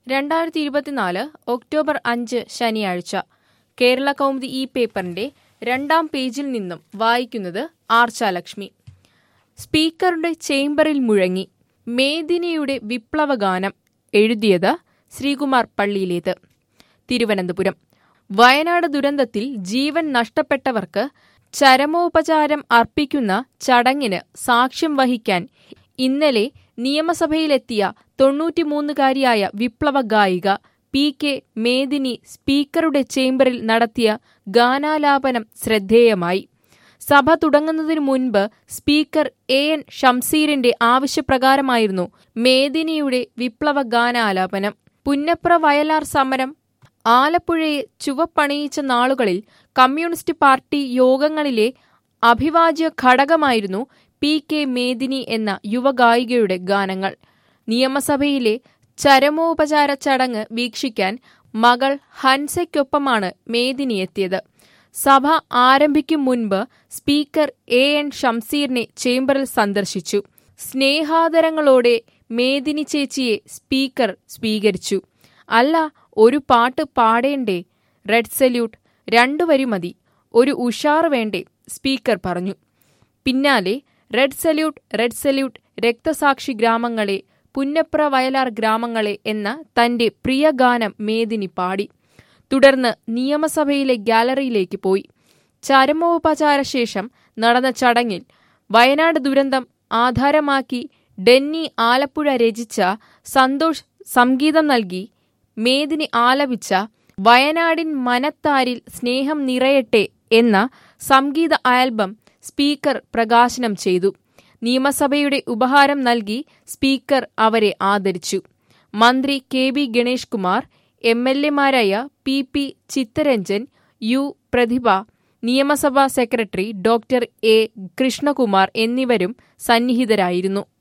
രണ്ടായിരത്തി ഇരുപത്തിനാല് ഒക്ടോബർ അഞ്ച് ശനിയാഴ്ച കേരള കൗമുദി ഈ പേപ്പറിന്റെ രണ്ടാം പേജിൽ നിന്നും വായിക്കുന്നത് ആർച്ചാലക്ഷ്മി സ്പീക്കറുടെ ചേംബറിൽ മുഴങ്ങി മേദിനിയുടെ വിപ്ലവഗാനം എഴുതിയത് ശ്രീകുമാർ പള്ളിയിലേത് തിരുവനന്തപുരം വയനാട് ദുരന്തത്തിൽ ജീവൻ നഷ്ടപ്പെട്ടവർക്ക് ചരമോപചാരം അർപ്പിക്കുന്ന ചടങ്ങിന് സാക്ഷ്യം വഹിക്കാൻ ഇന്നലെ നിയമസഭയിലെത്തിയ തൊണ്ണൂറ്റിമൂന്നുകാരിയായ വിപ്ലവ ഗായിക പി കെ മേദിനി സ്പീക്കറുടെ ചേംബറിൽ നടത്തിയ ഗാനാലാപനം ശ്രദ്ധേയമായി സഭ തുടങ്ങുന്നതിനു മുൻപ് സ്പീക്കർ എ എൻ ഷംസീറിന്റെ ആവശ്യപ്രകാരമായിരുന്നു മേദിനിയുടെ വിപ്ലവ ഗാനാലാപനം പുന്നപ്ര വയലാർ സമരം ആലപ്പുഴയെ ചുവപ്പണിയിച്ച നാളുകളിൽ കമ്മ്യൂണിസ്റ്റ് പാർട്ടി യോഗങ്ങളിലെ അഭിവാജ്യ ഘടകമായിരുന്നു പി കെ മേദിനി എന്ന യുവഗായികയുടെ ഗാനങ്ങൾ നിയമസഭയിലെ ചരമോപചാര ചടങ്ങ് വീക്ഷിക്കാൻ മകൾ ഹൻസയ്ക്കൊപ്പമാണ് മേദിനി എത്തിയത് സഭ ആരംഭിക്കും മുൻപ് സ്പീക്കർ എ എൻ ഷംസീറിനെ ചേംബറിൽ സന്ദർശിച്ചു സ്നേഹാദരങ്ങളോടെ മേദിനി ചേച്ചിയെ സ്പീക്കർ സ്വീകരിച്ചു അല്ല ഒരു പാട്ട് പാടേണ്ടേ റെഡ് സല്യൂട്ട് രണ്ടു വരി മതി ഒരു ഉഷാർ വേണ്ടേ സ്പീക്കർ പറഞ്ഞു പിന്നാലെ റെഡ് സല്യൂട്ട് റെഡ് സല്യൂട്ട് രക്തസാക്ഷി ഗ്രാമങ്ങളെ പുന്നപ്ര വയലാർ ഗ്രാമങ്ങളെ എന്ന തന്റെ പ്രിയ ഗാനം മേദിനി പാടി തുടർന്ന് നിയമസഭയിലെ ഗാലറിയിലേക്ക് പോയി ചരമോപചാര ശേഷം നടന്ന ചടങ്ങിൽ വയനാട് ദുരന്തം ആധാരമാക്കി ഡെന്നി ആലപ്പുഴ രചിച്ച സന്തോഷ് സംഗീതം നൽകി മേദിനി ആലപിച്ച വയനാടിൻ മനത്താരിൽ സ്നേഹം നിറയട്ടെ എന്ന സംഗീത ആൽബം സ്പീക്കർ പ്രകാശനം ചെയ്തു നിയമസഭയുടെ ഉപഹാരം നൽകി സ്പീക്കർ അവരെ ആദരിച്ചു മന്ത്രി K B Ganesh Kumar M L എമാരായ P P Chittaranjan U Prathibha നിയമസഭാ സെക്രട്ടറി ഡോക്ടർ എ കൃഷ്ണകുമാർ എന്നിവരും സന്നിഹിതരായിരുന്നു